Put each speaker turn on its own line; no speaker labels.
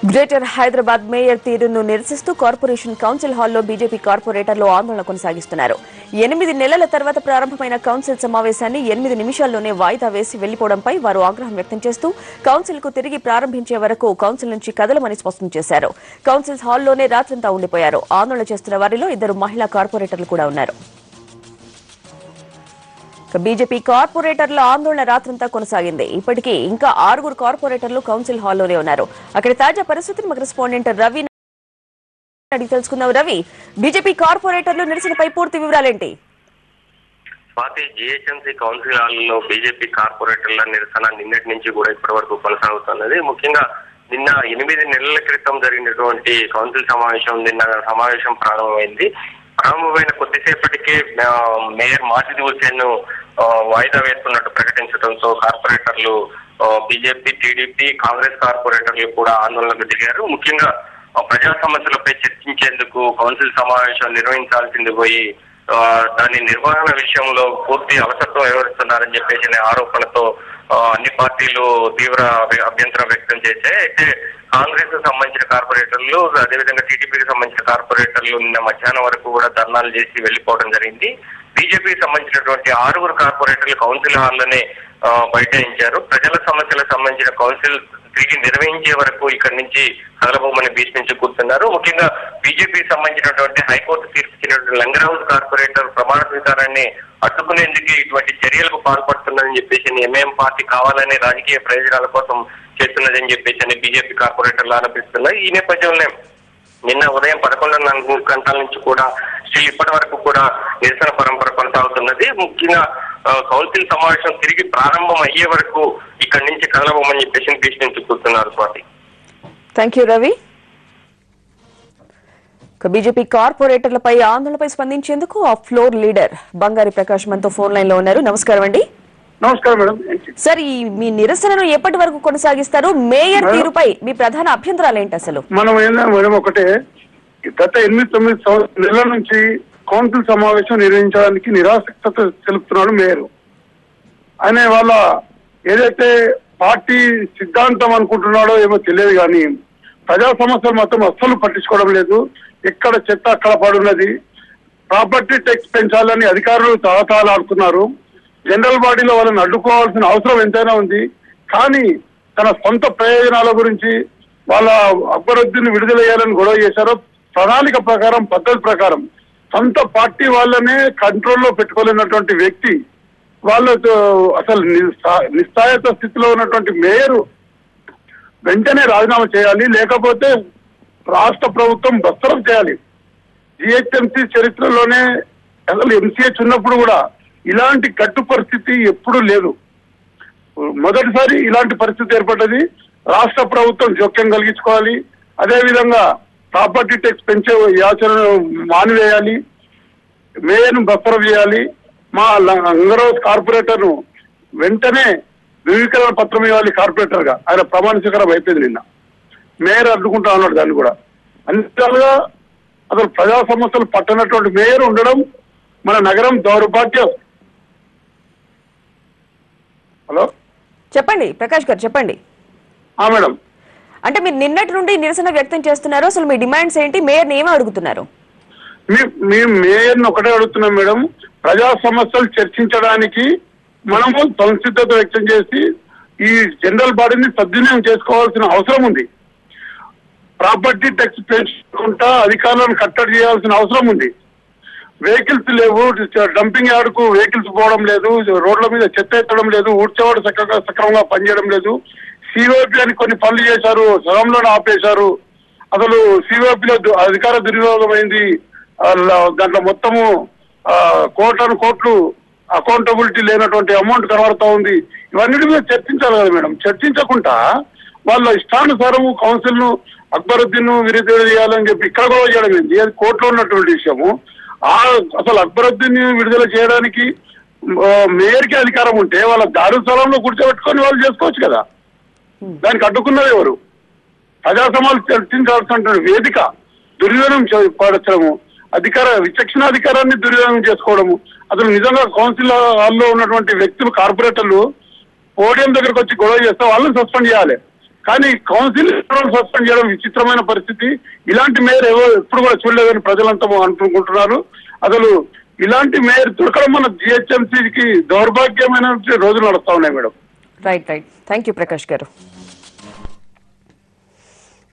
Greater Hyderabad mayor తీరును నిరసిస్తూ corporation council హాల్లో బీజేపీ కార్పొరేటర్లు ఆందోళన కొనసాగిస్తున్నారు ఎనిమిది నెలల తర్వాత ప్రారంభమైన కౌన్సిల్ సమావేశాన్ని ఎనిమిది నిమిషాల్లోనే వాయిదా వేసి వెళ్లిపోవడంపై వారు ఆగ్రహం వ్యక్తం చేస్తూ కౌన్సిల్ కు తిరిగి ప్రారంభించే వరకు కౌన్సిల్ నుంచి కదలమని స్పష్టం చేశారు కౌన్సిల్ హాల్లోనే రాత్రంతా ఉండిపోయారు ఆందోళన చేస్తున్న వారిలో ఇద్దరు మహిళా కార్పొరేటర్లు కూడా ఉన్నారు ఇక బీజేపీ కార్పొరేటర్ల ఆందోళన రాత్రంతా కొనసాగింది ఇప్పటికీ ఇంకా ఆరుగురు కార్పొరేటర్లు కౌన్సిల్ హాల్లోనే ఉన్నారు అక్కడి తాజా పరిస్థితిని మా కరెస్పాండెంట్ రవి అడిగి తెలుసుకుందాం రవి బీజేపీ కార్పొరేటర్లు నిరసనపై పూర్తి వివరాలేంటి
స్వాతి జిహెచ్ఎంసీ కౌన్సిల్ హాల్లో బీజేపీ కార్పొరేటర్ల నిరసన నిన్నటి నుంచి కూడా ఇప్పటి వరకు కొనసాగుతున్నది ముఖ్యంగా నిన్న ఎనిమిది నెలల క్రితం జరిగినటువంటి కౌన్సిల్ సమావేశం నిన్న సమావేశం ప్రారంభమైంది ప్రారంభమైన కొద్దిసేపటికే ఆ, మేయర్ మాజిద్ హుసేన్ ఆ, వాయిదా వేస్తున్నట్టు ప్రకటించడంతో కార్పొరేటర్లు బీజేపీ టీడీపీ కాంగ్రెస్ కార్పొరేటర్లు కూడా ఆందోళనకు దిగారు ముఖ్యంగా ఆ, ప్రజా సమస్యలపై చర్చించేందుకు కౌన్సిల్ సమావేశం నిర్వహించాల్సింది పోయి ఆ, దాని నిర్వహణ విషయంలో పూర్తి అవసరత్వం వ్యవహరిస్తున్నారని చెప్పేసి అనే ఆరోపణతో ఆ, అన్ని పార్టీలు తీవ్ర అభ్య- అభ్యంతరం వ్యక్తం చేశాయి అయితే కాంగ్రెస్ కు సంబంధించిన కార్పొరేటర్లు అదేవిధంగా టీడీపీకి సంబంధించిన కార్పొరేటర్లు నిన్న మధ్యాహ్నం వరకు కూడా ధర్నాలు చేసి వెళ్లిపోవడం జరిగింది బీజేపీకి సంబంధించినటువంటి ఆరుగురు కార్పొరేటర్లు కౌన్సిల్ హాల్లోనే ఆ, బైఠాయించారు ప్రజల సమస్యలకు సంబంధించిన కౌన్సిల్ తిరిగి నిర్వహించే వరకు ఇక్కడి నుంచి కదలబొమ్మని భీష్మించి కూర్చున్నారు ముఖ్యంగా బీజేపీకి సంబంధించినటువంటి హైకోర్టు తీర్పు ఇచ్చినటువంటి లంగరౌజ్ కార్పొరేటర్ ప్రమాణ స్వీకారాన్ని అడ్డుకునేందుకు ఇటువంటి చర్యలకు పాల్పడుతున్నదని చెప్పేసి ఎంఐఎం పార్టీ కావాలనే రాజకీయ ప్రయోజనాల కోసం చేస్తున్నదని చెప్పేసి అని బీజేపీ కార్పొరేటర్లు ఆరోపిస్తున్నారు ఈ నేపథ్యంలో నిన్న ఉదయం పదకొండున్నర గంటల నుంచి కూడా స్టిల్ ఇప్పటి వరకు కూడా నిరసన పరంపర కొనసాగుతున్నది ముఖ్యంగా ఆ, కౌన్సిల్ సమావేశం తిరిగి ప్రారంభం అయ్యే వరకు ఇక్కడి నుంచి కదలబోమని చెప్పేసి భీష్మించుకుంటున్నారు స్వాతి
థ్యాంక్ యూ రవి ఇక బీజేపీ కార్పొరేటర్లపై ఆందోళనపై స్పందించేందుకు ఆ ఫ్లోర్ లీడర్ బంగారి ప్రకాష్ మనతో ఫోన్ లైన్ లో ఉన్నారు నమస్కారం అండి
నమస్కారం మేడం
సార్ ఈ మీ నిరసనను ఎప్పటి వరకు కొనసాగిస్తారు మేయర్
మేడం.
తీరుపై మీ ప్రధాన అభ్యంతరాలు ఏంటి అసలు
మనం ఏంటంటే మేడం ఒకటే గత ఎనిమిది తొమ్మిది సంవత్సరాల నెలల నుంచి కౌన్సిల్ సమావేశం నిర్వహించడానికి నిరాసక్తత తెలుపుతున్నాడు మేయర్ ఆయన వాళ్ళ ఏదైతే పార్టీ సిద్ధాంతం అనుకుంటున్నాడో ఏమో తెలియదు కానీ ప్రజా సమస్యలు మాత్రం అస్సలు పట్టించుకోవడం లేదు ఎక్కడ చెత్త అక్కడ పడున్నది ప్రాపర్టీ ట్యాక్స్ పెంచాలని అధికారులు తహతాలాడుతున్నారు జనరల్ బాడీలో వాళ్ళని అడ్డుకోవాల్సిన అవసరం ఎంతైనా ఉంది కానీ తన సొంత ప్రయోజనాల గురించి వాళ్ళ అభివృద్ధిని విడుదల చేయాలని గొడవ చేశారు ప్రణాళిక ప్రకారం పద్ధతి ప్రకారం సొంత పార్టీ వాళ్ళనే కంట్రోల్లో పెట్టుకోలేనటువంటి వ్యక్తి వాళ్ళతో అసలు నిస్సా- నిస్సాయత స్థితిలో ఉన్నటువంటి మేయరు వెంటనే రాజీనామా చేయాలి లేకపోతే రాష్ట్ర ప్రభుత్వం భస్త్రం చేయాలి జిహెచ్ఎంసీ చరిత్రలోనే అసలు ఎంసీహెచ్ ఉన్నప్పుడు కూడా ఇలాంటి గట్టు పరిస్థితి ఎప్పుడూ లేదు మొదటిసారి ఇలాంటి పరిస్థితి ఏర్పడ్డది రాష్ట్ర ప్రభుత్వం జోక్యం కలిగించుకోవాలి అదేవిధంగా ప్రాపర్టీ ట్యాక్స్ పెంచే యాచనను మానివేయాలి మేయర్ను బఫర్ చేయాలి మా అంగరోజ్ కార్పొరేటర్ ను వెంటనే ధృవీకరణ పత్రం ఇవ్వాలి కార్పొరేటర్ గా ఆయన ప్రమాణ స్వీకారం అయిపోయింది నిన్న మేయర్ అడ్డుకుంటా ఉన్నాడు దాన్ని కూడా అన్ని విధాలుగా అసలు ప్రజా సమస్యలు పట్టనటువంటి మేయర్ ఉండడం మన నగరం దౌర్భాగ్యం హలో
చెప్పండి ప్రకాష్ గారు చెప్పండి
ఆ మేడం
అంటే మీరు నిన్నటి నుండి నిరసన వ్యక్తం చేస్తున్నారు అసలు మీ డిమాండ్స్ ఏంటి మేయర్ ఏమీ అడుగుతున్నారు
మీ- మేము మేయర్ని ఒకటే అడుగుతున్నాం మేడం ప్రజా సమస్యలు చర్చించడానికి మనము సంసిద్ధత వ్యక్తం చేసి ఈ జనరల్ బాడీని సద్వినియోగం చేసుకోవాల్సిన అవసరం ఉంది ప్రాపర్టీ ట్యాక్స్ పెంచుకుంటా అధికారులను కట్టడి చేయాల్సిన అవసరం ఉంది వెహికల్స్ లేవు డంపింగ్ యార్డ్ కు వెహికల్స్ పోవడం లేదు రోడ్ల మీద చెత్త ఎత్తడం లేదు ఊడ్చేవాడు చక్కగా సక్రమంగా పనిచేయడం లేదు సిఓపి అని కొన్ని పనులు చేశారు సగంలోనే ఆపేశారు అసలు సిఓపిలో అధికార దుర్వినియోగం అయింది ఆ, ల- దాంట్లో మొత్తము ఆ, కోట్లను కోట్లు అకౌంటబిలిటీ లేనటువంటి అమౌంట్ కనబడతా ఉంది ఇవన్నిటి మీద చర్చించాలి కదా మేడం చర్చించకుండా వాళ్ళ ఇష్టానుసారం కౌన్సిల్ ను అక్బరుద్దీన్ విరుద్ధ చేయాలని చెప్పి ఇక్కడ కూడా చేయడం ఏంటి అది కోర్టులో ఉన్నటువంటి విషయము ఆ అసలు అక్బరుద్దీన్ విడుదల చేయడానికి ఆ, మేయర్కి అధికారం ఉంటే వాళ్ళ దారు స్థలంలో కూర్చోబెట్టుకొని వాళ్ళు చేసుకోవచ్చు కదా దానికి అడ్డుకున్నది ఎవరు ప్రజా సమాలు చర్చించాల్సిన వేదిక దుర్వినియోగం చే- పరచడము అధికార విచక్షణాధికారాన్ని దుర్వినియోగం చేసుకోవడము అసలు నిజంగా కౌన్సిల్ హాల్లో ఉన్నటువంటి వ్యక్తులు కార్పొరేటర్లు పోడియం దగ్గరకు వచ్చి గొడవ చేస్తే వాళ్ళని సస్పెండ్ చేయాలి కానీ కౌన్సిల్ సస్పెండ్ చేయడం విచిత్రమైన పరిస్థితి ఇలాంటి మేయర్ ఎవరు ఎప్పుడు కూడా చూడలేదని ప్రజలంతా అనుకుంటున్నారు అసలు ఇలాంటి మేయర్ దొరకడం మన జిహెచ్ఎంసీకి దౌర్భాగ్యమైన రోజులు నడుస్తా ఉన్నాయి madam
right right thank you Prakash గారు